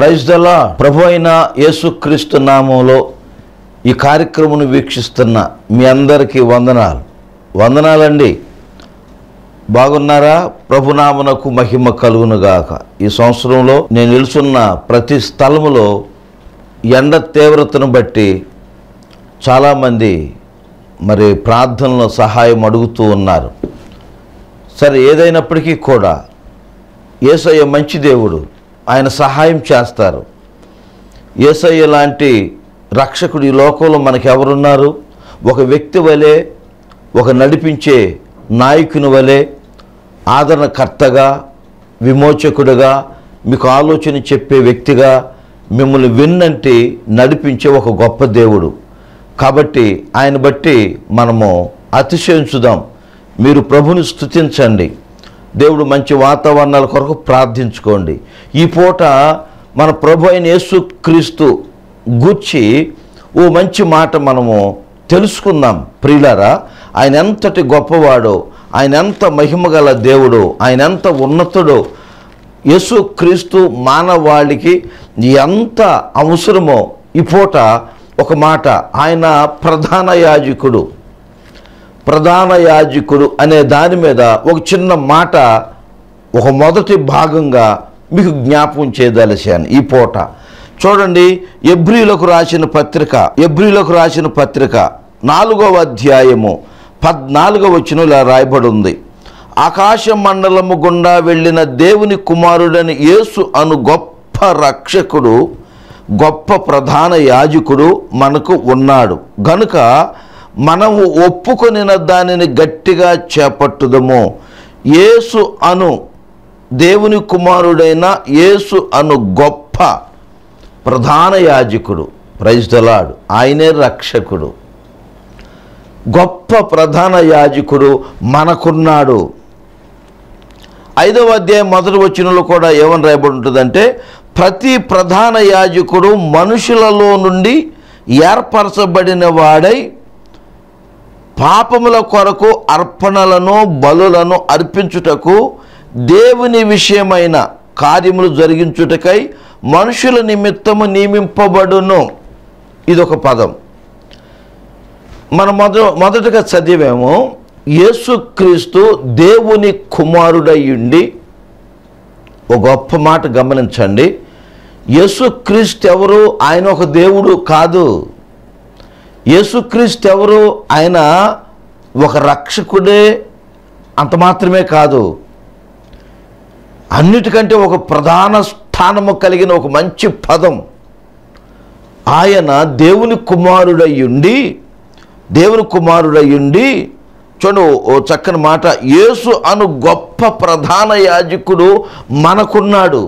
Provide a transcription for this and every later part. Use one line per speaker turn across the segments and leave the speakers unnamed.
praise దలా ప్రభు అయిన యేసుక్రీస్తు నామంలో ఈ కార్యక్రమను వీక్షిస్తున్న మీ అందరికీ వందనాలు వందనాలండి బాగున్నారా ప్రభునామనకు మహిమ కలుగునుగాక ఈ సంవత్సరంలో నేను నిలుచున్న ప్రతి స్థలములో ఎండ తీవ్రతను బట్టి చాలామంది మరి ప్రార్థనలో సహాయం అడుగుతూ ఉన్నారు సరే ఏదైనప్పటికీ కూడా ఏసయ్య మంచి దేవుడు ఆయన సహాయం చేస్తారు ఏసయ్య లాంటి రక్షకుడు ఈ లోకంలో మనకు ఎవరున్నారు ఒక వ్యక్తి వలె ఒక నడిపించే నాయకుని వలె ఆదరణకర్తగా విమోచకుడుగా మీకు ఆలోచన చెప్పే వ్యక్తిగా మిమ్మల్ని విన్నంటి నడిపించే ఒక గొప్ప దేవుడు కాబట్టి ఆయన బట్టి మనము అతిశయించుదాం మీరు ప్రభుని స్తుతించండి దేవుడు మంచి వాతావరణాల కొరకు ప్రార్థించుకోండి ఈ పూట మన ప్రభు అయిన యేసుక్రీస్తు గూర్చి ఓ మంచి మాట మనము తెలుసుకుందాం ప్రియులారా ఆయన ఎంతటి గొప్పవాడో ఆయన ఎంత మహిమగల దేవుడో ఆయన ఎంత ఉన్నతుడో యేసుక్రీస్తు మానవాళికి ఎంత అవసరమో ఈ పూట ఒక మాట ఆయన ప్రధాన యాజకుడు ప్రధాన యాజకుడు అనే దాని మీద ఒక చిన్న మాట ఒక మొదటి భాగంగా మీకు జ్ఞాపకం చేయదలిశాను ఈ పూట చూడండి ఎబ్రిలకు రాసిన పత్రిక ఎబ్రిలకు రాసిన పత్రిక నాలుగవ అధ్యాయము పద్నాలుగవ వచనం ఇలా రాయబడి ఉంది ఆకాశ మండలము గుండా వెళ్ళిన దేవుని కుమారుడని యేసు అను గొప్ప రక్షకుడు గొప్ప ప్రధాన యాజకుడు మనకు ఉన్నాడు గనుక మనము ఒప్పుకొనిన దానిని గట్టిగా చేపట్టుదము యేసు అను దేవుని కుమారుడైన యేసు అను గొప్ప ప్రధాన యాజకుడు ప్రైజ్దలాడు ఆయనే రక్షకుడు గొప్ప ప్రధాన యాజకుడు మనకున్నాడు ఐదవ అధ్యాయం మొదటి వచనంలో కూడా ఏమని రాయబడి ఉంటుందంటే ప్రతి ప్రధాన యాజకుడు మనుషులలో నుండి ఏర్పరచబడిన వాడై పాపముల కొరకు అర్పణలను బలులను అర్పించుటకు దేవుని విషయమైన కార్యములు జరిగించుటకై మనుషుల నిమిత్తము నియమింపబడును ఇదొక పదం మనం మొద మొదటగా చదివాము యేసుక్రీస్తు దేవుని కుమారుడయ్యుండి ఒక గొప్ప మాట గమనించండి యేసుక్రీస్తు ఎవరు ఆయన ఒక దేవుడు కాదు యేసుక్రీస్తు ఎవరు ఆయన ఒక రక్షకుడే అంత మాత్రమే కాదు అన్నిటికంటే ఒక ప్రధాన స్థానము కలిగిన ఒక మంచి పదం ఆయన దేవుని కుమారుడయ్యుండి దేవుని కుమారుడయ్యుండి చూడు ఓ చక్కని మాట యేసు అను గొప్ప ప్రధాన యాజకుడు మనకున్నాడు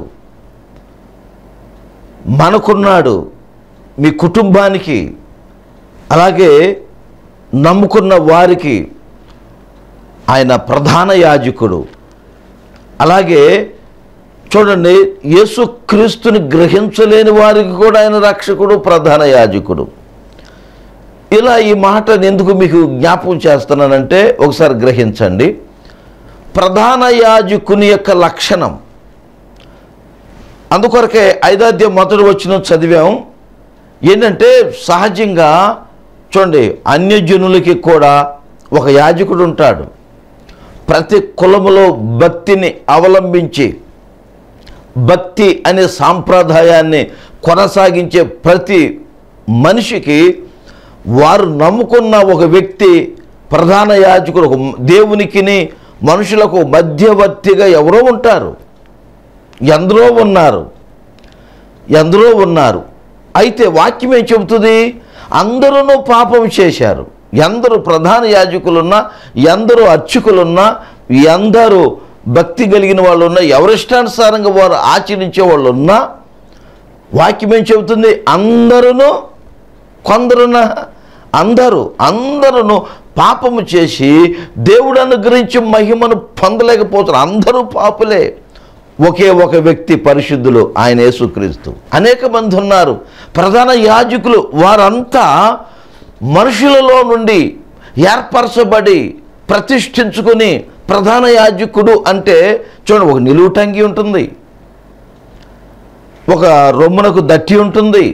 మనకున్నాడు మీ కుటుంబానికి అలాగే నమ్ముకున్న వారికి ఆయన ప్రధాన యాజకుడు అలాగే చూడండి యేసుక్రీస్తుని గ్రహించలేని వారికి కూడా ఆయన రక్షకుడు ప్రధాన యాజకుడు ఇలా ఈ మాటను ఎందుకు మీకు జ్ఞాపకం చేస్తున్నానంటే ఒకసారి గ్రహించండి ప్రధాన యాజకుని యొక్క లక్షణం అందుకొరకే ఐదాధ్యం మొదటి వచ్చిన చదివాం ఏంటంటే సహజంగా చూడండి అన్యజనులకి కూడా ఒక యాజకుడు ఉంటాడు ప్రతి కులములో భక్తిని అవలంబించి భక్తి అనే సాంప్రదాయాన్ని కొనసాగించే ప్రతి మనిషికి వారు నమ్ముకున్న ఒక వ్యక్తి ప్రధాన యాజకుడు ఒక దేవునికిని మనుషులకు మధ్యవర్తిగా ఎవరో ఉంటారు ఎందరో ఉన్నారు ఎందరో ఉన్నారు అయితే వాక్యం ఏం చెబుతుంది అందరూ పాపం చేశారు ఎందరు ప్రధాన యాజకులున్నా ఎందరూ అర్చకులున్నా ఎందరూ భక్తి కలిగిన వాళ్ళు ఉన్నా ఎవరిష్టానుసారంగా వారు ఆచరించే వాళ్ళు ఉన్నా వాక్యం ఏం చెబుతుంది అందరూ కొందరున అందరూ అందరూ పాపము చేసి దేవుడు అనుగ్రహించి మహిమను పొందలేకపోతున్నారు అందరూ పాపులే ఒకే ఒక వ్యక్తి పరిశుద్ధులు ఆయన యేసుక్రీస్తు అనేక మంది ఉన్నారు ప్రధాన యాజకులు వారంతా మనుషులలో నుండి ఏర్పరచబడి ప్రతిష్ఠించుకుని ప్రధాన యాజకుడు అంటే చూడండి ఒక నిలువుటంగి ఉంటుంది ఒక రొమ్మునకు దట్టి ఉంటుంది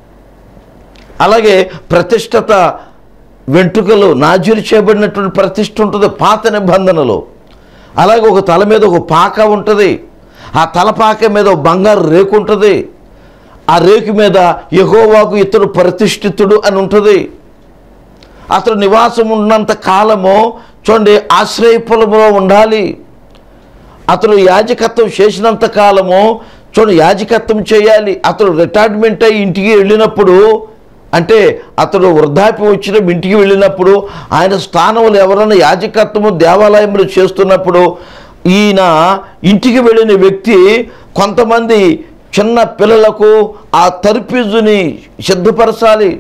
అలాగే ప్రతిష్టత వెంట్రుకలు నాజీరు చేయబడినటువంటి ప్రతిష్ఠ ఉంటుంది పాత నిబంధనలో అలాగే ఒక తల మీద ఒక పాక ఉంటుంది ఆ తలపాక మీద ఒక బంగారు రేకు ఉంటుంది ఆ రేకు మీద యహోవాకు ఇతడు ప్రతిష్ఠితుడు అని ఉంటుంది అతడు నివాసం ఉన్నంత కాలము చూడండి ఆశ్రయపులములో ఉండాలి అతడు యాజకత్వం చేసినంత కాలము చూడండి యాజకత్వం చేయాలి అతడు రిటైర్మెంట్ అయ్యి ఇంటికి వెళ్ళినప్పుడు అంటే అతడు వృద్ధాప్యం వచ్చిన ఇంటికి వెళ్ళినప్పుడు ఆయన స్థానంలో ఎవరైనా యాజకత్వము దేవాలయంలో చేస్తున్నప్పుడు ఈయన ఇంటికి వెళ్ళిన వ్యక్తి కొంతమంది చిన్న పిల్లలకు ఆ తర్ఫీజుని సిద్ధపరచాలి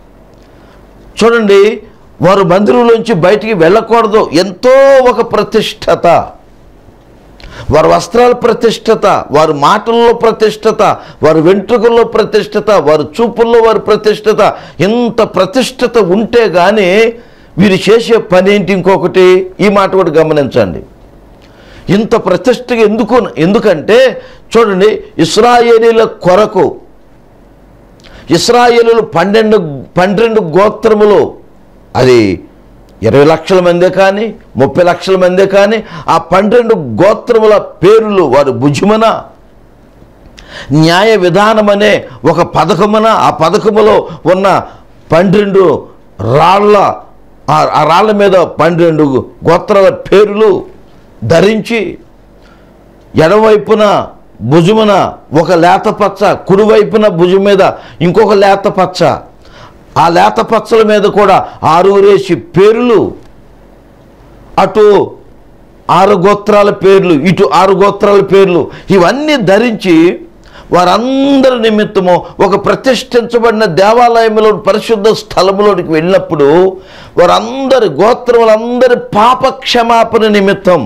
చూడండి వారు మందిరంలోంచి బయటికి వెళ్ళకూడదు ఎంతో ఒక ప్రతిష్టత వారి వస్త్రాల ప్రతిష్టత వారి మాటల్లో ప్రతిష్టత వారి వెంట్రుకల్లో ప్రతిష్టత వారి చూపుల్లో వారి ప్రతిష్టత ఇంత ప్రతిష్టత ఉంటే కానీ వీరు చేసే పని ఏంటి ఇంకొకటి ఈ మాట కూడా గమనించండి ఇంత ప్రతిష్టగా ఎందుకు ఎందుకంటే చూడండి ఇస్రాయేలీల కొరకు ఇస్రాయేలులు పన్నెండు పన్నెండు గోత్రములు అది ఇరవై లక్షల మందే కానీ ముప్పై లక్షల మందే కానీ ఆ పన్నెండు గోత్రముల పేర్లు వారి భుజమున న్యాయ విధానం అనే ఒక పథకమున ఆ పథకములో ఉన్న పన్నెండు రాళ్ళ ఆ- ఆ రాళ్ళ మీద పన్నెండు గోత్రాల పేర్లు ధరించి ఎడవైపున భుజమున ఒక లేత పచ్చ కుడివైపున భుజం మీద ఇంకొక లేత పచ్చ ఆ లేత పచ్చల మీద కూడా ఆరుగురేసి పేర్లు అటు ఆరు గోత్రాల పేర్లు ఇటు ఆరు గోత్రాల పేర్లు ఇవన్నీ ధరించి వారందరి నిమిత్తము ఒక ప్రతిష్ఠించబడిన దేవాలయంలో పరిశుద్ధ స్థలములోనికి వెళ్ళినప్పుడు వారందరి గోత్రములందరి పాప క్షమాపణ నిమిత్తం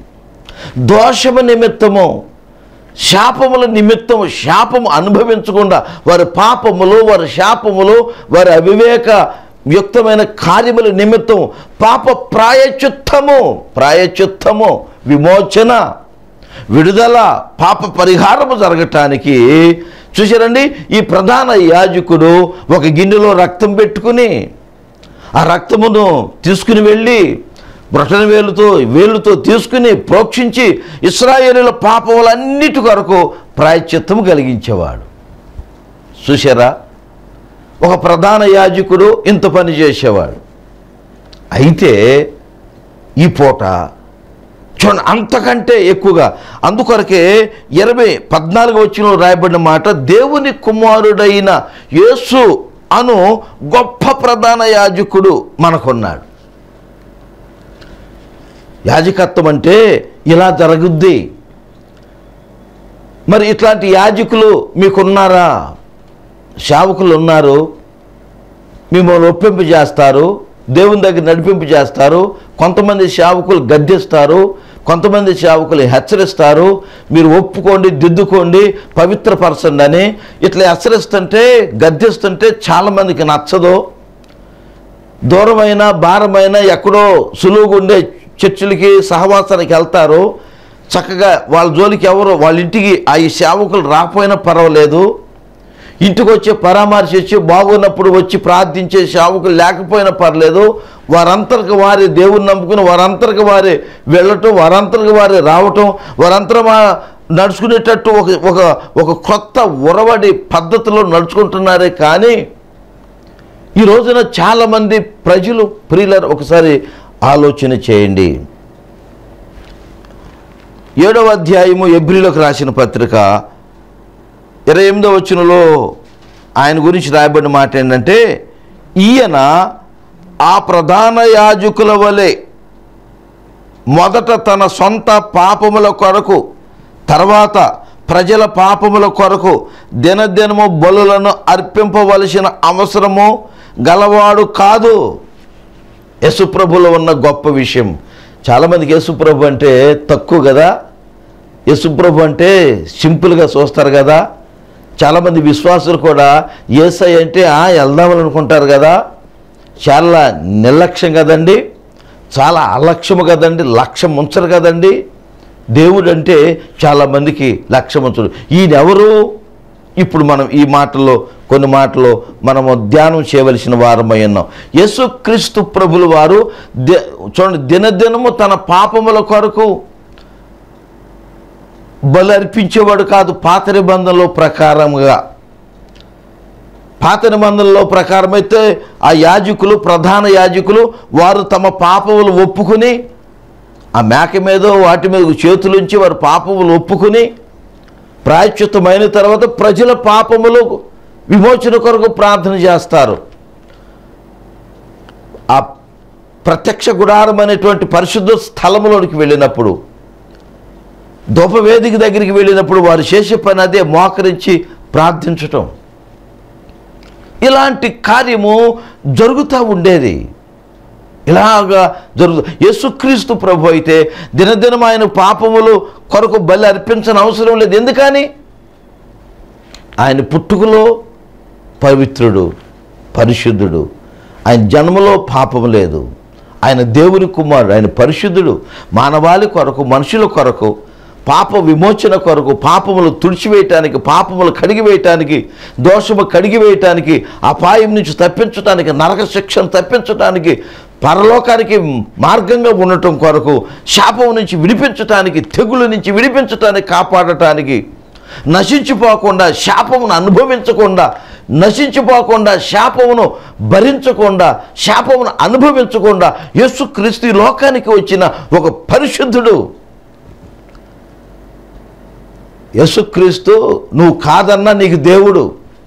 దోషము నిమిత్తము శాపముల నిమిత్తము శాపము అనుభవించకుండా వారి పాపములు వారి శాపములు వారి అవివేక యుక్తమైన కార్యముల నిమిత్తం పాప ప్రాయచిత్తము ప్రాయచిత్తము విమోచన విడుదల పాప పరిహారము జరగటానికి చూసారండి ఈ ప్రధాన యాజకుడు ఒక గిన్నెలో రక్తం పెట్టుకుని ఆ రక్తమును తీసుకుని వెళ్ళి బ్రొటన వేలుతో వేలుతో తీసుకుని ప్రోక్షించి ఇస్రాయేలుల పాపములన్నిటి కొరకు ప్రాయశ్చిత్తము కలిగించేవాడు చూసారా ఒక ప్రధాన యాజకుడు ఇంత పని చేసేవాడు అయితే ఈ పూట చూడండి అంతకంటే ఎక్కువగా అందుకొరకే ఇరవై పద్నాలుగు వచ్చిన రాయబడిన మాట దేవుని కుమారుడైన యేసు అను గొప్ప ప్రధాన యాజకుడు మనకున్నాడు యాజకత్వం అంటే ఇలా జరుగుద్ది మరి ఇట్లాంటి యాజకులు మీకున్నారా సేవకులు ఉన్నారు మిమ్మల్ని ఒప్పింపు చేస్తారు దేవుని దగ్గర నడిపింపు చేస్తారు కొంతమంది సేవకులు గద్దిస్తారు కొంతమంది సేవకులు హెచ్చరిస్తారు మీరు ఒప్పుకోండి దిద్దుకోండి పవిత్రపరచండి అని ఇట్లా హెచ్చరిస్తుంటే గద్దిస్తుంటే చాలామందికి నచ్చదు దూరమైన భారమైన ఎక్కడో సులువుగా ఉండే చర్చిలకి సహవాసానికి వెళ్తారు చక్కగా వాళ్ళ జోలికి ఎవరు వాళ్ళ ఇంటికి ఆ ఈ సేవకులు రాకపోయినా పర్వాలేదు ఇంటికి వచ్చి పరామర్శ ఇచ్చి బాగున్నప్పుడు వచ్చి ప్రార్థించే సేవకులు లేకపోయినా పర్లేదు వారంతరికి వారి దేవుని నమ్ముకుని వారంతరికి వారి వెళ్ళటం వారంతరికి వారి రావటం వారంతరం ఆ- నడుచుకునేటట్టు ఒక ఒక ఒక కొత్త ఉరవడి పద్ధతిలో నడుచుకుంటున్నారే కానీ ఈ రోజున చాలామంది ప్రజలు ప్రియులర్ ఒకసారి ఆలోచన చేయండి ఏడవ అధ్యాయము ఎబ్రిలోకి రాసిన పత్రిక ఇరవై ఎనిమిదో వచనంలో ఆయన గురించి రాయబడిన మాట ఏంటంటే ఈయన ఆ ప్రధాన యాజకుల వలె మొదట తన సొంత పాపముల కొరకు తర్వాత ప్రజల పాపముల కొరకు దినదినము బలులను అర్పింపవలసిన అవసరము గలవాడు కాదు యశుప్రభులో ఉన్న గొప్ప విషయం చాలామందికి యేసుప్రభు అంటే తక్కువ కదా యేసుప్రభు అంటే సింపుల్గా చూస్తారు కదా చాలామంది విశ్వాసులు కూడా ఏసై అంటే ఆ వెళ్దామని అనుకుంటారు కదా చాలా నిర్లక్ష్యం కదండి చాలా అలక్ష్యము కదండి లక్ష్యం ఉంచరు కదండి దేవుడు అంటే చాలామందికి లక్ష్యం ఉంచడు ఈయనెవరు ఇప్పుడు మనం ఈ మాటల్లో కొన్ని మాటలు మనము ధ్యానం చేయవలసిన వారమై ఉన్నాం యేసుక్రీస్తు ప్రభులు వారు ది- చూడండి దినదినము తన పాపముల కొరకు బలి అర్పించేవాడు కాదు పాత నిబంధనలో ప్రకారముగా పాత నిబంధనలో ప్రకారమైతే ఆ యాజకులు ప్రధాన యాజకులు వారు తమ పాపములు ఒప్పుకుని ఆ మేక మీద వాటి మీద చేతులుంచి వారు పాపములు ఒప్పుకుని ప్రాయశ్చిత్తమైన తర్వాత ప్రజల పాపములు విమోచన కొరకు ప్రార్థన చేస్తారు ఆ ప్రత్యక్ష గుడారం అనేటువంటి పరిశుద్ధ స్థలములోనికి వెళ్ళినప్పుడు ధూపవేదిక దగ్గరికి వెళ్ళినప్పుడు వారు చేసే పని అదే మోకరించి ప్రార్థించటం ఇలాంటి కార్యము జరుగుతూ ఉండేది ఇలాగా జరుగుతూ యేసుక్రీస్తు ప్రభు అయితే దినదినం ఆయన పాపములు కొరకు బలి అర్పించని అవసరం లేదు ఎందుకని ఆయన పుట్టుకలో పవిత్రుడు పరిశుద్ధుడు ఆయన జన్మలో పాపం లేదు ఆయన దేవుని కుమారుడు ఆయన పరిశుద్ధుడు మానవాళి కొరకు మనుషుల కొరకు పాప విమోచన కొరకు పాపములు తుడిచివేయటానికి పాపములు కడిగివేయటానికి దోషము కడిగివేయటానికి అపాయం నుంచి తప్పించటానికి నరక శిక్షను తప్పించటానికి పరలోకానికి మార్గంగా ఉండటం కొరకు శాపం నుంచి విడిపించటానికి తెగులు నుంచి విడిపించటానికి కాపాడటానికి నశించిపోకుండా శాపమును అనుభవించకుండా నశించిపోకుండా శాపమును భరించకుండా శాపమును అనుభవించకుండా యేసుక్రీస్తు ఈ లోకానికి వచ్చిన ఒక పరిశుద్ధుడు యేసుక్రీస్తు నువ్వు కాదన్నా నీకు దేవుడు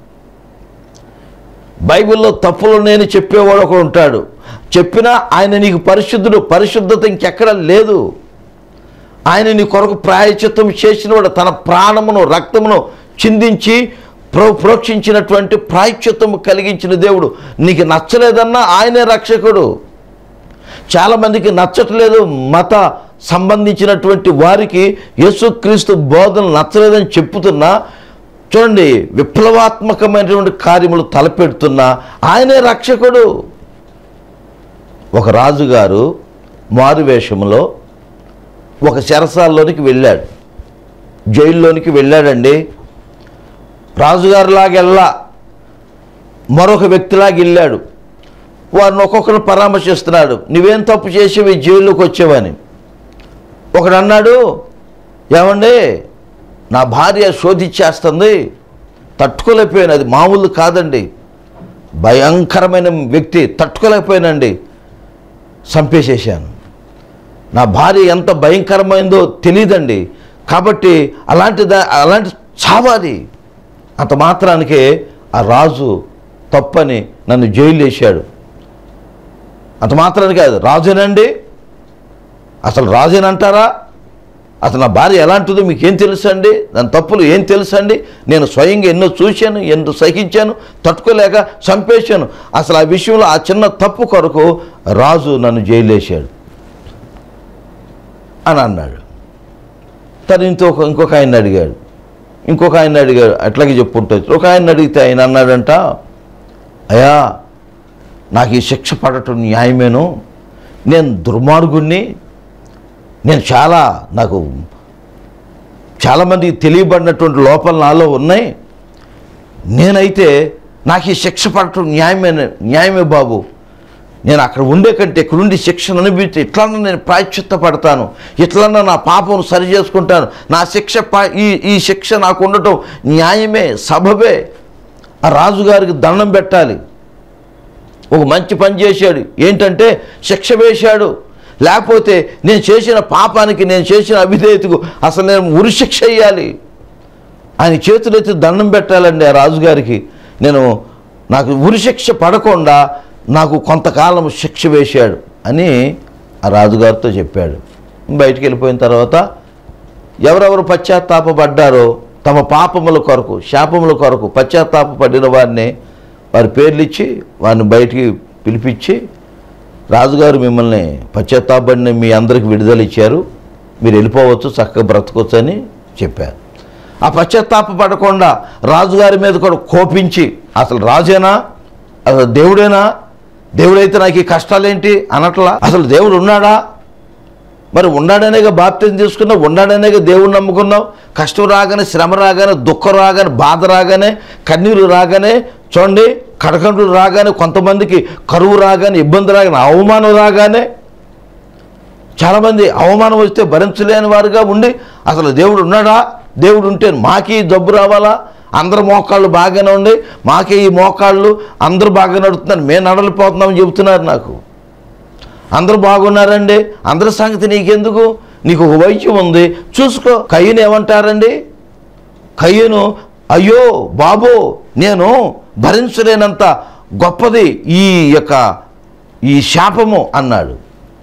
బైబిల్లో తప్పులు నేను చెప్పేవాడు ఒకడు ఉంటాడు చెప్పినా ఆయన నీకు పరిశుద్ధుడు పరిశుద్ధత ఇంకెక్కడ లేదు ఆయన నీ కొరకు ప్రాయచిత్తం చేసినవాడు తన ప్రాణమును రక్తమును చిందించి ప్రో ప్రోక్షించినటువంటి ప్రాయచిత్తము కలిగించిన దేవుడు నీకు నచ్చలేదన్నా ఆయనే రక్షకుడు చాలామందికి నచ్చట్లేదు మత సంబంధించినటువంటి వారికి యేసుక్రీస్తు బోధనలు నచ్చలేదని చెప్పుతున్నా చూడండి విప్లవాత్మకమైనటువంటి కార్యములు తలపెడుతున్నా ఆయనే రక్షకుడు ఒక రాజుగారు మారువేషంలో ఒక చెరసాల్లోనికి వెళ్ళాడు జైల్లోనికి వెళ్ళాడండి రాజుగారిలాగా వెళ్ళా మరొక వ్యక్తిలాగా వెళ్ళాడు వారిని ఒక్కొక్కరు పరామర్శిస్తున్నాడు నువ్వేం తప్పు చేసేవి జైల్లోకి వచ్చావని ఒకడు అన్నాడు ఏమండి నా భార్య శోధించేస్తుంది తట్టుకోలేకపోయాను అది మామూలు కాదండి భయంకరమైన వ్యక్తి తట్టుకోలేకపోయానండి చంపేసేసాను నా భార్య ఎంత భయంకరమైందో తెలియదండి కాబట్టి అలాంటి దా- అలాంటి చావాలి అంత మాత్రానికే ఆ రాజు తప్పని నన్ను జైలు వేశాడు అంత మాత్రానికి కాదు రాజేనండి అసలు రాజేనంటారా అసలు నా భార్య ఎలాంటిదో మీకు ఏం తెలుసు అండి దాని తప్పులు ఏం తెలుసు అండి నేను స్వయంగా ఎన్నో చూశాను ఎన్నో సహించాను తట్టుకోలేక చంపేశాను అసలు ఆ విషయంలో ఆ చిన్న తప్పు కొరకు రాజు నన్ను జైలు వేశాడు అని అన్నాడు తను ఇంకొక ఇంకొక ఆయన అడిగాడు ఇంకొక ఆయన అడిగాడు అట్లాగే చెప్పుంటుంది ఒక ఆయన అడిగితే ఆయన అన్నాడంట అయ్యా నాకు ఈ శిక్ష పడటం న్యాయమేను నేను దుర్మార్గుణ్ణి నేను చాలా నాకు చాలామందికి తెలియబడినటువంటి లోపాలు నాలో ఉన్నాయి నేనైతే నాకు ఈ శిక్ష పడటం న్యాయమే న్యాయమే బాబు నేను అక్కడ ఉండే కంటే ఇక్కడుండి శిక్షను అనుభవించి ఇట్లన్నా నేను ప్రాయశ్చిత్త పడతాను ఇట్లన్నా నా పాపం సరి చేసుకుంటాను నా శిక్ష పా- ఈ ఈ శిక్ష నాకు ఉండటం న్యాయమే సబబే ఆ రాజుగారికి దండం పెట్టాలి ఒక మంచి పని చేశాడు ఏంటంటే శిక్ష వేశాడు లేకపోతే నేను చేసిన పాపానికి నేను చేసిన అవిధేయతకు అసలు నేను ఉరిశిక్ష అయ్యాలి ఆయన చేతులెత్తి దండం పెట్టాలండి ఆ రాజుగారికి నేను నాకు ఉరిశిక్ష పడకుండా నాకు కొంతకాలం శిక్ష వేశాడు అని ఆ రాజుగారితో చెప్పాడు బయటికి వెళ్ళిపోయిన తర్వాత ఎవరెవరు పశ్చాత్తాపపడ్డారో తమ పాపముల కొరకు శాపముల కొరకు పశ్చాత్తాపపడిన వారిని వారి పేర్లు ఇచ్చి వారిని బయటికి పిలిపించి రాజుగారు మిమ్మల్ని పశ్చాత్తాపడిన మీ అందరికి విడుదల ఇచ్చారు మీరు వెళ్ళిపోవచ్చు చక్కగా బ్రతకొచ్చు అని చెప్పారు ఆ పశ్చాత్తాప పడకుండా రాజుగారి మీద కూడా కోపించి అసలు రాజేనా అసలు దేవుడేనా దేవుడైతే నాకు ఈ కష్టాలేంటి అనట్లా అసలు దేవుడు ఉన్నాడా మరి ఉన్నాడనేగా బాప్తిజం తీసుకున్నావు ఉన్నాడనేగా దేవుణ్ణి నమ్ముకున్నావు కష్టం రాగానే శ్రమ రాగానే దుఃఖం రాగానే బాధ రాగానే కన్నీరు రాగానే చూడండి కడకండ్లు రాగానే కొంతమందికి కరువు రాగానే ఇబ్బంది రాగానే అవమానం రాగానే చాలామంది అవమానం వస్తే భరించలేని వారుగా ఉండి అసలు దేవుడు ఉన్నాడా దేవుడు ఉంటే మాకే ఈ జబ్బు రావాలా అందరు మోకాళ్ళు బాగానే ఉండి మాకే ఈ మోకాళ్ళు అందరూ బాగా నడుతున్నారు మేము నడలిపోతున్నామని చెబుతున్నారు నాకు అందరూ బాగున్నారండి అందరి సంగతి నీకెందుకు నీకు ఒక వైద్యం ఉంది చూసుకో కయ్యను ఏమంటారండి కయ్యను అయ్యో బాబో నేను భరించలేనంత గొప్పది ఈ యొక్క ఈ శాపము అన్నాడు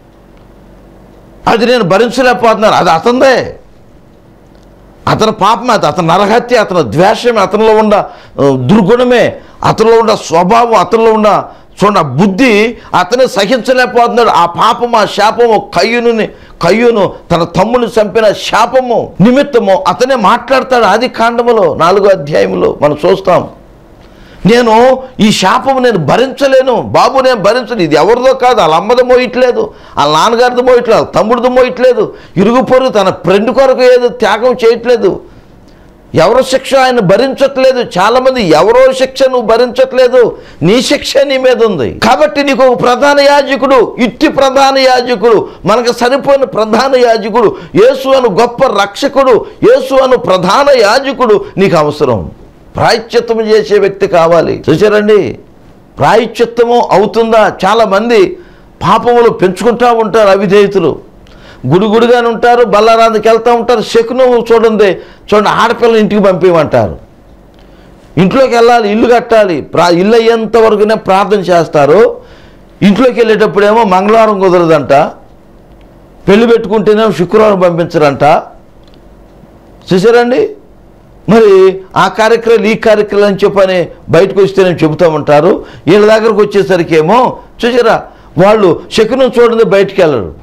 అది నేను భరించలేకపోతున్నాను అది అతందే అతని పాపం అది అతని నరహత్య అతని ద్వేషమే అతనిలో ఉన్న ఆ, దుర్గుణమే అతనిలో ఉన్న స్వభావం అతనిలో ఉన్న చూడ బుద్ధి అతనే సహించలేకపోతున్నాడు ఆ పాపము ఆ శాపము కయ్యుని కయ్యును తన తమ్ముని చంపిన శాపము నిమిత్తము అతనే మాట్లాడతాడు ఆది కాండములో నాలుగో అధ్యాయంలో మనం చూస్తాం నేను ఈ శాపము నేను భరించలేను బాబు నేను భరించను ఇది ఎవరిదో కాదు వాళ్ళ అమ్మది మోయట్లేదు వాళ్ళ నాన్నగారిది మోయట్లేదు వాళ్ళ తమ్ముడిది మోయట్లేదు ఇరుగు పొరుగు తన ఫ్రెండ్ కొరకు ఏదో త్యాగం చేయట్లేదు ఎవరో శిక్ష ఆయన భరించట్లేదు చాలామంది ఎవరో శిక్ష నువ్వు భరించట్లేదు నీ శిక్ష నీ మీద ఉంది కాబట్టి నీకు ఒక ప్రధాన యాజకుడు ఇట్టి ప్రధాన యాజకుడు మనకు సరిపోయిన ప్రధాన యాజకుడు యేసు అను గొప్ప రక్షకుడు యేసు అను ప్రధాన యాజకుడు నీకు అవసరం ప్రాయశ్చిత్తము చేసే వ్యక్తి కావాలి చూసారండి ప్రాయశ్చిత్తము అవుతుందా చాలామంది పాపములు పెంచుకుంటా ఉంటారు అవిధేయతులు గుడిగుడిగానే ఉంటారు బల్లారాందికి వెళ్తూ ఉంటారు శకును చూడండి చూడండి ఆడపిల్లలు ఇంటికి పంపించమంటారు ఇంట్లోకి వెళ్ళాలి ఇల్లు కట్టాలి ప్రా ఇల్లు అయ్యేంత వరకునే ప్రార్థన చేస్తారు ఇంట్లోకి వెళ్ళేటప్పుడేమో మంగళవారం కుదరదంట పెళ్లి పెట్టుకుంటేనేమో శుక్రవారం పంపించరంట చూసారండి మరి ఆ కార్యక్రమాలు ఈ కార్యక్రమాలు అని చెప్పని బయటకు వస్తేనే చెబుతూ ఉంటారు వీళ్ళ దగ్గరకు వచ్చేసరికి ఏమో చూసారా వాళ్ళు శకునం చూడండి బయటికి వెళ్ళరు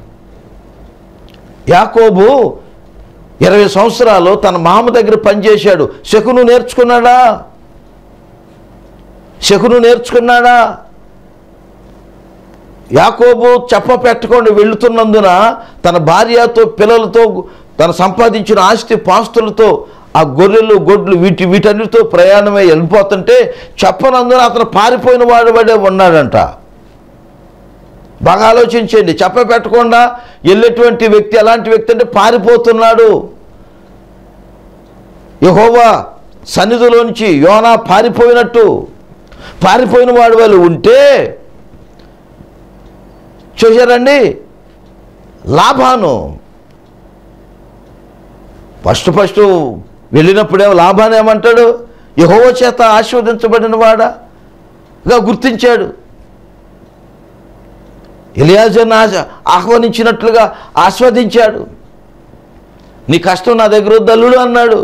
యాకోబు ఇరవై సంవత్సరాలు తన మామ దగ్గర పనిచేశాడు శకును నేర్చుకున్నాడా శకును నేర్చుకున్నాడా యాకోబు చెప్ప పెట్టకుండా వెళుతున్నందున తన భార్యతో పిల్లలతో తను సంపాదించిన ఆస్తి పాస్తులతో ఆ గొర్రెలు గొడ్లు వీటి వీటన్నిటితో ప్రయాణమై వెళ్ళిపోతుంటే చెప్పనందున అతను పారిపోయిన వాడు వాడే ఉన్నాడంట బాగా ఆలోచించండి చెప్ప పెట్టకుండా వెళ్ళేటువంటి వ్యక్తి ఎలాంటి వ్యక్తి అంటే పారిపోతున్నాడు యహోవా సన్నిధిలోంచి యోనా పారిపోయినట్టు పారిపోయిన వాడు వాళ్ళు ఉంటే చూశారండి లాభాను ఫస్ట్ ఫస్ట్ వెళ్ళినప్పుడేమో లాభాన్ని ఏమంటాడు యహోవ చేత ఆశీర్వదించబడిన వాడాగా గుర్తించాడు ఎలియాజర్ని ఆశ ఆహ్వానించినట్లుగా ఆస్వాదించాడు నీ కష్టం నా దగ్గర దల్లుడు అన్నాడు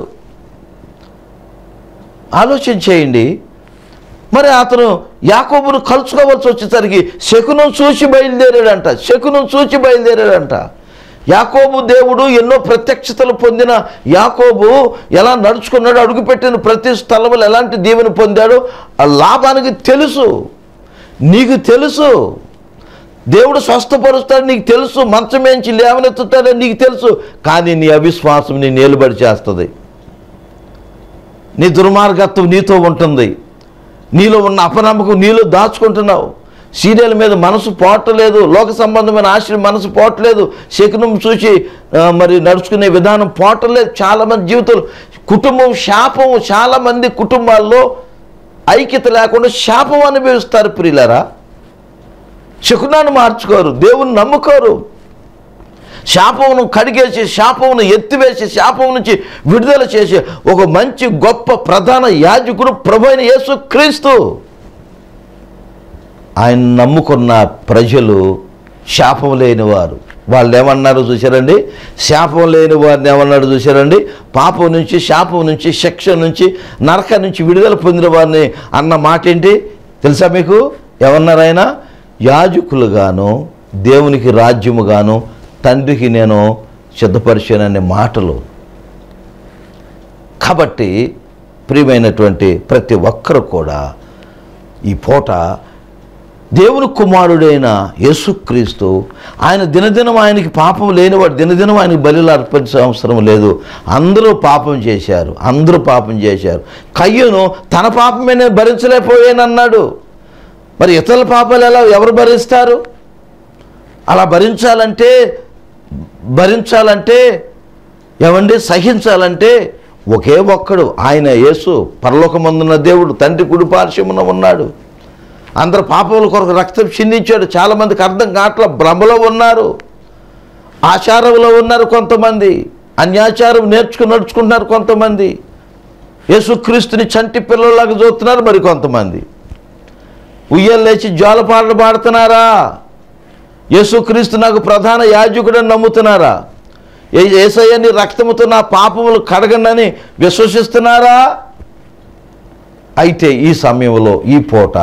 ఆలోచన చేయండి మరి అతను యాకోబును కలుసుకోవాల్సి వచ్చేసరికి శకునం చూసి బయలుదేరాడంట శకునం చూసి బయలుదేరాడంట యాకోబు దేవుడు ఎన్నో ప్రత్యక్షతలు పొందిన యాకోబు ఎలా నడుచుకున్నాడు అడుగుపెట్టిన ప్రతి స్థలంలో ఎలాంటి దీవెన పొందాడో ఆ లాభానికి తెలుసు నీకు తెలుసు దేవుడు స్వస్థపరుస్తాడు నీకు తెలుసు మంచమేంచి లేవనెత్తుతాడని నీకు తెలుసు కానీ నీ అవిశ్వాసం నీ నిలబడి చేస్తుంది నీ దుర్మార్గత్వం నీతో ఉంటుంది నీలో ఉన్న అపనమ్మకం నీలో దాచుకుంటున్నావు సీరియల్ మీద మనసు పోవట్లేదు లోక సంబంధమైన ఆశలు మనసు పోవట్లేదు శకునం చూసి ఆ, మరి నడుచుకునే విధానం పోవట్లేదు చాలామంది జీవితాలు కుటుంబం శాపం చాలామంది కుటుంబాల్లో ఐక్యత లేకుండా శాపం అనుభవిస్తారు ప్రియులరా శకునాన్ని మార్చుకోరు దేవుని నమ్ముకోరు శాపమును కడిగేసి శాపమును ఎత్తివేసి శాపం నుంచి విడుదల చేసే ఒక మంచి గొప్ప ప్రధాన యాజకుడు ప్రభు అయిన యేసు క్రీస్తు ఆయన నమ్ముకున్న ప్రజలు శాపం లేని వారు వాళ్ళు ఏమన్నారు చూశారండి శాపం లేని వారిని ఏమన్నాడు చూశారండి పాపం నుంచి శాపం నుంచి శిక్ష నుంచి నరక నుంచి విడుదల పొందిన వారిని అన్న మాట ఏంటి తెలుసా మీకు ఏమన్నారు ఆయన యాజకులుగాను దేవునికి రాజ్యముగాను తండ్రికి నేను సిద్ధపరిచాననే మాటలు కాబట్టి ప్రియమైనటువంటి ప్రతి ఒక్కరు కూడా ఈ పూట దేవుని కుమారుడైన యేసుక్రీస్తు ఆయన దినదినం ఆయనకి పాపం లేనివాడు దినదినం ఆయనకి బలిలు అర్పించే అవసరం లేదు అందరూ పాపం చేశారు అందరూ పాపం చేశారు కయ్యను తన పాపమే నేను భరించలేకపోయానన్నాడు మరి ఇతరుల పాపాలు ఎలా ఎవరు భరిస్తారు అలా భరించాలంటే భరించాలంటే ఏమండి సహించాలంటే ఒకే ఒక్కడు ఆయన యేసు పరలోకమందున్న దేవుడు తండ్రి కుడి పార్శ్వమున ఉన్నాడు అందరు పాపముల కొరకు రక్తం చిందించాడు చాలామందికి అర్థం కావట్ల భ్రమలో ఉన్నారు ఆచారంలో ఉన్నారు కొంతమంది అన్యాచారం నేర్చుకుని నడుచుకుంటున్నారు కొంతమంది యేసుక్రీస్తుని చంటి పిల్లలాగా చూస్తున్నారు మరి కొంతమంది ఉయ్యలు లేచి జోలపాటలు పాడుతున్నారా యేసుక్రీస్తు నాకు ప్రధాన యాజకుడని నమ్ముతున్నారా ఏ- యేసయ్యని రక్తముతో నా పాపములు కడగండి విశ్వసిస్తున్నారా అయితే ఈ సమయంలో ఈ పూట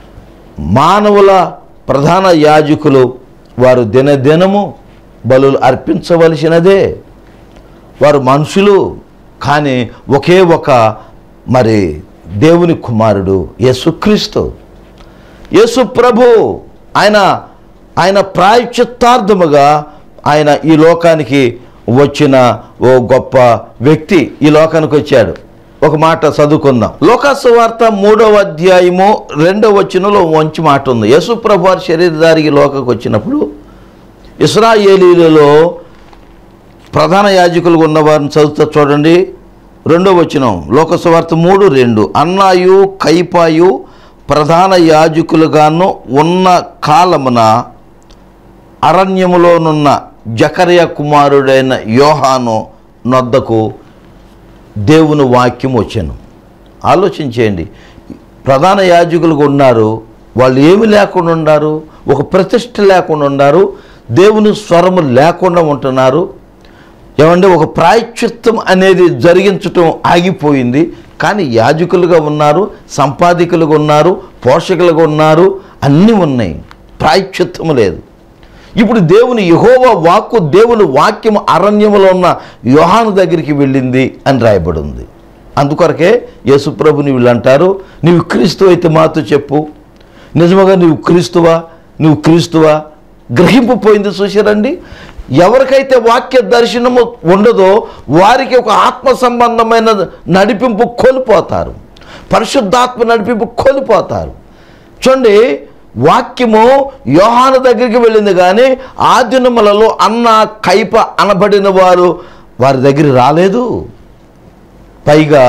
మానవుల ప్రధాన యాజకులు వారు దినదినము బలులు అర్పించవలసినదే వారు మనుషులు కానీ ఒకే ఒక మరి దేవుని కుమారుడు యేసుక్రీస్తు యేసు ప్రభు ఆయన ఆయన ప్రాయచిత్తార్థముగా ఆయన ఈ లోకానికి వచ్చిన ఓ గొప్ప వ్యక్తి ఈ లోకానికి వచ్చాడు ఒక మాట చదువుకుందాం లోకాసు వార్త మూడవ అధ్యాయము రెండవ వచనంలో మంచి మాట ఉంది యేసు ప్రభు వారి శరీరధారికి లోకకు వచ్చినప్పుడు ఇస్రాయేలీలలో ప్రధాన యాజకులు ఉన్నవారిని చదువుతా చూడండి రెండో వచనం లోకసవార్త మూడు రెండు అన్నాయు కైపాయు ప్రధాన యాజకులుగాను ఉన్న కాలమున అరణ్యములోనున్న జకర్య కుమారుడైన యోహాను నొద్దకు దేవుని వాక్యం వచ్చాను ఆలోచించేయండి ప్రధాన యాజకులుగా ఉన్నారు వాళ్ళు ఏమి లేకుండా ఉన్నారు ఒక ప్రతిష్ట లేకుండా ఉన్నారు దేవుని స్వరము లేకుండా ఉంటున్నారు ఏమంటే ఒక ప్రాయశ్చిత్తం అనేది జరిగించటం ఆగిపోయింది కానీ యాజకులుగా ఉన్నారు సంపాదికులుగా ఉన్నారు పోషకులుగా ఉన్నారు అన్నీ ఉన్నాయి ప్రాయశ్చిత్తము లేదు ఇప్పుడు దేవుని యహోవ వాక్కు దేవుని వాక్యం అరణ్యములో ఉన్న యోహాను దగ్గరికి వెళ్ళింది అని రాయబడి ఉంది అందుకొరకే యేసుప్రభుని వీళ్ళు అంటారు నీవు క్రీస్తు అయితే మాతో చెప్పు నిజముగా నీవు క్రీస్తువా నువ్వు క్రీస్తువా గ్రహింపు పోయింది చూసారండి ఎవరికైతే వాక్య దర్శనము ఉండదో వారికి ఒక ఆత్మ సంబంధమైన నడిపింపు కోల్పోతారు పరిశుద్ధాత్మ నడిపింపు కోల్పోతారు చూడండి వాక్యము యోహాను దగ్గరికి వెళ్ళింది కానీ ఆ దినములలో అన్న కైప అనబడిన వారు వారి దగ్గర రాలేదు పైగా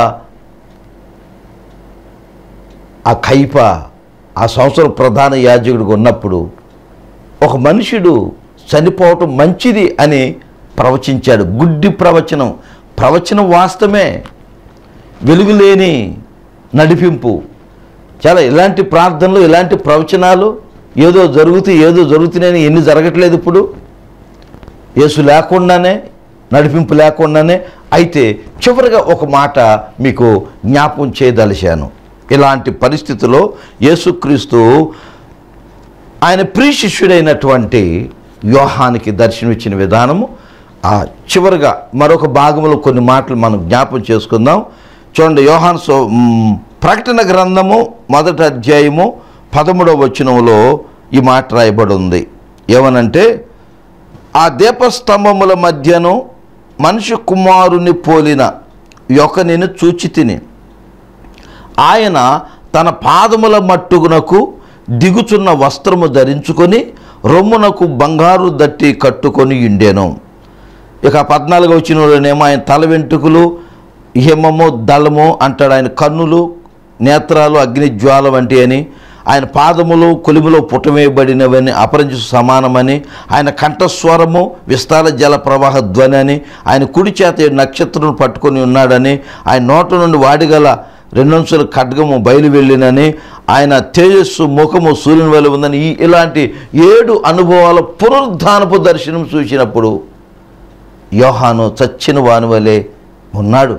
ఆ కైప ఆ సంవత్సరం ప్రధాన యాజకుడిగా ఉన్నప్పుడు ఒక మనుషుడు చనిపోవటం మంచిది అని ప్రవచించాడు గుడ్డి ప్రవచనం ప్రవచనం వాస్తవమే వెలుగులేని నడిపింపు చాలా ఇలాంటి ప్రార్థనలు ఇలాంటి ప్రవచనాలు ఏదో జరుగుతూ ఏదో జరుగుతున్నాయని ఎన్ని జరగట్లేదు ఇప్పుడు యేసు లేకుండానే నడిపింపు లేకుండానే అయితే చివరిగా ఒక మాట మీకు జ్ఞాపకం చేయదలిశాను ఇలాంటి పరిస్థితిలో యేసుక్రీస్తు ఆయన ప్రియ శిష్యుడైనటువంటి యోహానికి దర్శనమిచ్చిన విధానము ఆ చివరిగా మరొక భాగంలో కొన్ని మాటలు మనం జ్ఞాపం చేసుకుందాం చూడండి యోహాన్ సో మ్, ప్రకటన గ్రంథము మొదటి అధ్యాయము పదమూడవ వచనంలో ఈ మాట రాయబడి ఉంది ఏమనంటే ఆ దీపస్తంభముల మధ్యను మనిషి కుమారుని పోలిన యొకనిని చూచి తిని ఆయన తన పాదముల మట్టుగునకు దిగుచున్న వస్త్రము ధరించుకొని రొమ్మునకు బంగారు దట్టి కట్టుకొని ఉండెను ఇక పద్నాలుగు వచ్చినలోనేమో ఆయన తల వెంట్రుకలు హిమము దళము అంటాడు ఆయన కన్నులు నేత్రాలు అగ్ని జ్వాల వంటి అని ఆయన పాదములు కొలిమిలో పుటమేయబడినవని అపరంజు సమానమని ఆయన కంఠస్వరము విస్తార జల ప్రవాహ ధ్వని అని ఆయన కుడి చేత ఏడు నక్షత్రం పట్టుకొని ఉన్నాడని ఆయన నోట నుండి వాడిగల రెండంచుల ఖడ్గము బయలు వెళ్ళినని ఆయన తేజస్సు ముఖము సూర్యుని వల్ల ఉందని ఈ ఇలాంటి ఏడు అనుభవాల పునరుద్ధానపు దర్శనం చూసినప్పుడు యోహాను చచ్చిన వాని వలె ఉన్నాడు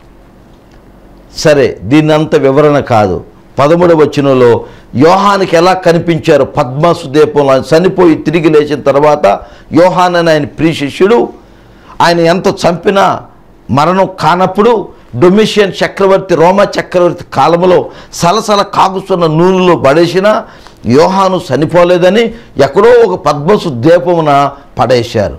సరే దీన్నంత వివరణ కాదు పదమూడవ వచనంలో యోహానికి ఎలా కనిపించారు పద్మాసు దీపంలో ఆయన చనిపోయి తిరిగి లేచిన తర్వాత యోహాన్ అని ఆయన ప్రియ శిష్యుడు ఆయన ఎంత చంపినా మరణం కానప్పుడు డొమిషియన్ చక్రవర్తి రోమా చక్రవర్తి కాలంలో సలసల కాగుతున్న నూనెలో పడేసిన యోహాను చనిపోలేదని ఎక్కడో ఒక పద్మసు ద్వీపమున పడేశారు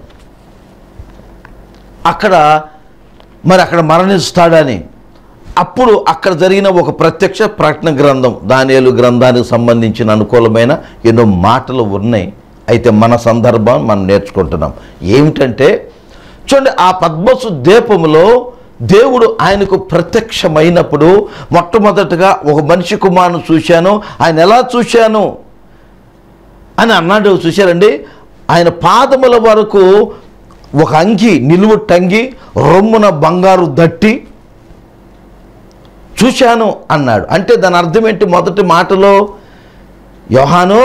అక్కడ మరి అక్కడ మరణిస్తాడని అప్పుడు అక్కడ జరిగిన ఒక ప్రత్యక్ష ప్రకటన గ్రంథం దానియేలు గ్రంథానికి సంబంధించిన అనుకూలమైన ఎన్నో మాటలు ఉన్నాయి అయితే మన సందర్భం మనం నేర్చుకుంటున్నాం ఏమిటంటే చూడండి ఆ పద్మసు ద్వీపములో దేవుడు ఆయనకు ప్రత్యక్షమైనప్పుడు మొట్టమొదటగా ఒక మనిషి కుమారుని చూశాను ఆయన ఎలా చూశాను అని అన్నాడు చూశారండి ఆయన పాదముల వరకు ఒక అంగి నిలువు టంగి రొమ్మున బంగారు దట్టి చూశాను అన్నాడు అంటే దాని అర్థం ఏంటి మొదటి మాటలో యోహాను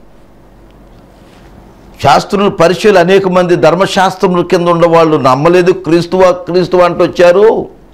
శాస్త్రులు పరిచయలు అనేక మంది ధర్మశాస్త్రముల కింద ఉన్నవాళ్ళు నమ్మలేదు క్రీస్తువా క్రీస్తువా అంటూ వచ్చారు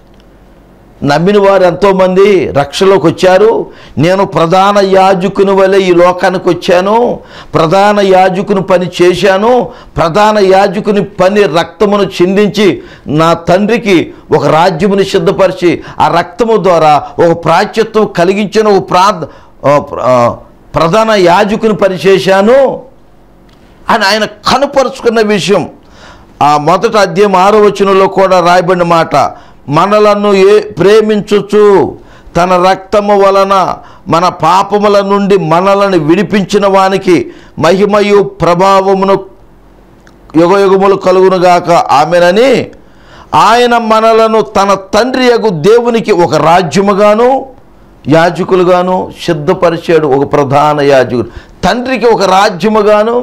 నమ్మిన వారు ఎంతోమంది రక్షలోకి వచ్చారు నేను ప్రధాన యాజకుని వలె ఈ లోకానికి వచ్చాను ప్రధాన యాజకుని పని చేశాను ప్రధాన యాజకుని పని రక్తమును చిందించి నా తండ్రికి ఒక రాజ్యముని సిద్ధపరిచి ఆ రక్తము ద్వారా ఒక ప్రాచ్యత్వం కలిగించిన ఒక ప్రా ఆ, ఆ, ప్రధాన యాజకుని పని చేశాను అని ఆయన కనుపరుచుకున్న విషయం ఆ మొదటి అధ్యాయం ఆరో వచనంలో కూడా రాయబడిన మాట మనలను ఏ ప్రేమించుచు తన రక్తము వలన మన పాపముల నుండి మనలను విడిపించిన వానికి మహిమయు ప్రభావమును యుగయుగములు కలుగునుగాక ఆమెనని ఆయన మనలను తన తండ్రి యగు దేవునికి ఒక రాజ్యముగాను యాజకులుగాను సిద్ధపరిచాడు ఒక ప్రధాన యాజకుడు తండ్రికి ఒక రాజ్యముగాను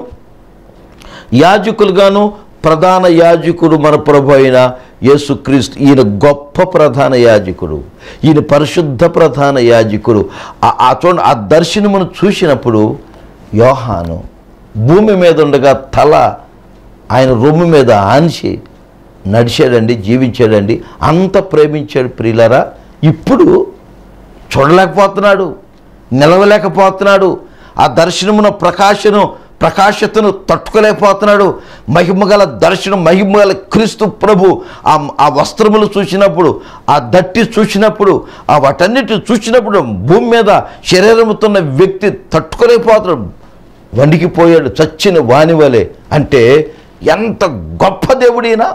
యాజకులుగాను ప్రధాన యాజకుడు మన ప్రభు అయిన యేసుక్రీస్తు ఈయన గొప్ప ప్రధాన యాజకుడు ఈయన పరిశుద్ధ ప్రధాన యాజకుడు ఆ- ఆ చూడండి ఆ దర్శనమును చూసినప్పుడు యోహాను భూమి మీద ఉండగా తల ఆయన రొమ్ము మీద ఆన్చి నడిచాడండి జీవించాడండి అంత ప్రేమించాడు ప్రియులరా ఇప్పుడు చూడలేకపోతున్నాడు నిలవలేకపోతున్నాడు ఆ దర్శనమున ప్రకాశను ప్రకాశతను తట్టుకోలేకపోతున్నాడు మహిమగల దర్శనం మహిమగల క్రీస్తు ప్రభు ఆ ఆ వస్త్రములు చూసినప్పుడు ఆ దట్టి చూసినప్పుడు ఆ వాటన్నిటి చూసినప్పుడు భూమి మీద శరీరముతున్న వ్యక్తి తట్టుకోలేకపోతున్నాడు వణికిపోయాడు చచ్చిన వాని వలె అంటే ఎంత గొప్ప దేవుడైనా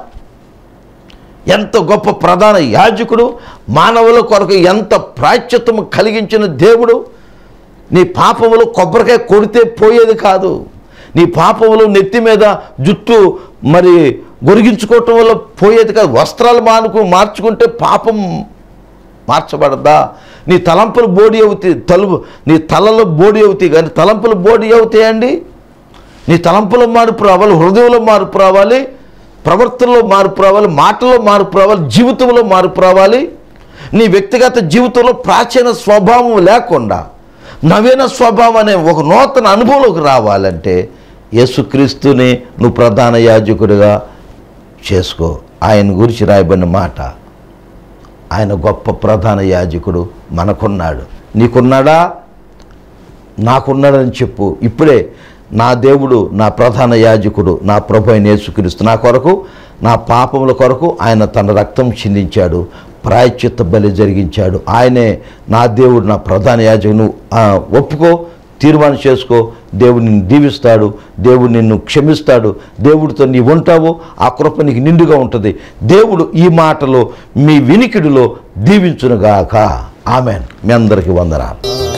ఎంత గొప్ప ప్రధాన యాజకుడు మానవుల కొరకు ఎంత ప్రాచ్యతము కలిగించిన దేవుడు నీ పాపములు కొబ్బరికాయ కొడితే పోయేది కాదు నీ పాపములు నెత్తి మీద జుట్టు మరి గొరిగించుకోవటం వల్ల పోయేది కాదు వస్త్రాలు మానుకు మార్చుకుంటే పాపం మార్చబడదా నీ తలంపులు బోడి అవుతాయి తలుపు నీ తలలో బోడి అవుతాయి కానీ తలంపులు బోడి అవుతాయండి నీ తలంపులో మార్పు రావాలి హృదయంలో మార్పు రావాలి ప్రవర్తనలో మార్పు రావాలి మాటలో మార్పు రావాలి జీవితంలో మార్పు రావాలి నీ వ్యక్తిగత జీవితంలో ప్రాచీన స్వభావం లేకుండా నవీన స్వభావం అనే ఒక నూతన అనుభవంలోకి రావాలంటే యేసుక్రీస్తుని నువ్వు ప్రధాన యాజకుడిగా చేసుకో ఆయన గురించి రాయబడిన మాట ఆయన గొప్ప ప్రధాన యాజకుడు మనకున్నాడు నీకున్నాడా నాకున్నాడని చెప్పు ఇప్పుడే నా దేవుడు నా ప్రధాన యాజకుడు నా ప్రభు అయిన యేసుక్రీస్తు నా కొరకు నా పాపముల కొరకు ఆయన తన రక్తం చిందించాడు ప్రాయశ్చిత్త బలి జరిగించాడు ఆయనే నా దేవుడు నా ప్రధాన యాజకుడు నువ్వు, ఆ, ఒప్పుకో తీర్మానం చేసుకో దేవుడు నిన్ను దీవిస్తాడు దేవుడు నిన్ను క్షమిస్తాడు దేవుడితో నీవు ఉంటావు ఆ కృప నీకు నిండుగా ఉంటుంది దేవుడు ఈ మాటలో మీ వినికిడిలో దీవించునుగాక ఆమెన్ మీ అందరికీ వందనాలు